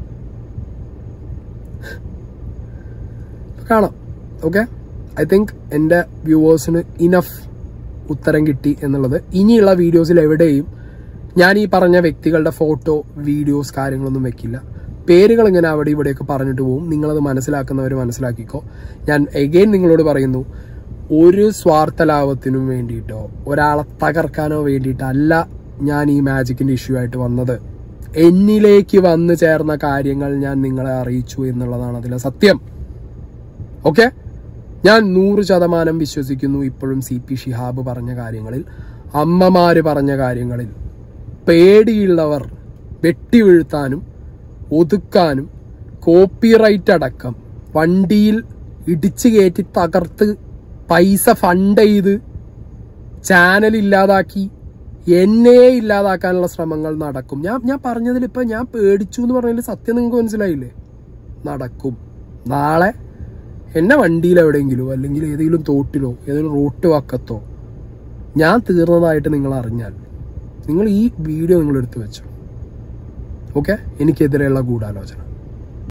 കാണാം ഓക്കെ ഐ തിങ്ക് എൻ്റെ വ്യൂവേഴ്സിന് ഇനഫ് ഉത്തരം കിട്ടി എന്നുള്ളത് ഇനിയുള്ള വീഡിയോസിൽ എവിടെയും ഞാൻ ഈ പറഞ്ഞ വ്യക്തികളുടെ ഫോട്ടോ വീഡിയോസ് കാര്യങ്ങളൊന്നും വെക്കില്ല പേരുകൾ ഇങ്ങനെ അവിടെ ഇവിടെയൊക്കെ പറഞ്ഞിട്ട് പോകും നിങ്ങളത് മനസ്സിലാക്കുന്നവർ മനസ്സിലാക്കിക്കോ ഞാൻ എഗെയിൻ നിങ്ങളോട് പറയുന്നു ഒരു സ്വാർത്ഥ ലാഭത്തിനും വേണ്ടിയിട്ടോ ഒരാളെ തകർക്കാനോ വേണ്ടിയിട്ടല്ല ഞാൻ ഈ മാജിക്കിന്റെ ഇഷ്യൂ ആയിട്ട് വന്നത് എന്നിലേക്ക് വന്നു ചേർന്ന കാര്യങ്ങൾ ഞാൻ നിങ്ങളെ അറിയിച്ചു എന്നുള്ളതാണ് അതിലെ സത്യം ഓക്കെ ഞാൻ നൂറ് ശതമാനം വിശ്വസിക്കുന്നു ഇപ്പോഴും സി പി ഷിഹാബ് പറഞ്ഞ കാര്യങ്ങളിൽ അമ്മമാര് പറഞ്ഞ കാര്യങ്ങളിൽ പേടിയുള്ളവർ വെട്ടിവീഴ്ത്താനും ഒതുക്കാനും കോപ്പിറൈറ്റ് അടക്കം വണ്ടിയിൽ ഇടിച്ചു കയറ്റി തകർത്ത് പൈസ ഫണ്ട് ചെയ്ത് ചാനൽ ഇല്ലാതാക്കി എന്നെ ഇല്ലാതാക്കാനുള്ള ശ്രമങ്ങൾ നടക്കും ഞാൻ ഞാൻ പറഞ്ഞതിൽ ഇപ്പൊ ഞാൻ പേടിച്ചു എന്ന് പറഞ്ഞതിൽ സത്യം നിങ്ങൾക്ക് മനസ്സിലായില്ലേ നടക്കും നാളെ എന്നെ വണ്ടിയിൽ എവിടെയെങ്കിലും അല്ലെങ്കിൽ ഏതെങ്കിലും തോട്ടിലോ ഏതെങ്കിലും റോട്ട് വക്കത്തോ ഞാൻ തീർന്നതായിട്ട് നിങ്ങൾ അറിഞ്ഞാൽ നിങ്ങൾ ഈ വീഡിയോ നിങ്ങൾ എടുത്തു വെച്ചോ ഓക്കെ എനിക്കെതിരെയുള്ള ഗൂഢാലോചന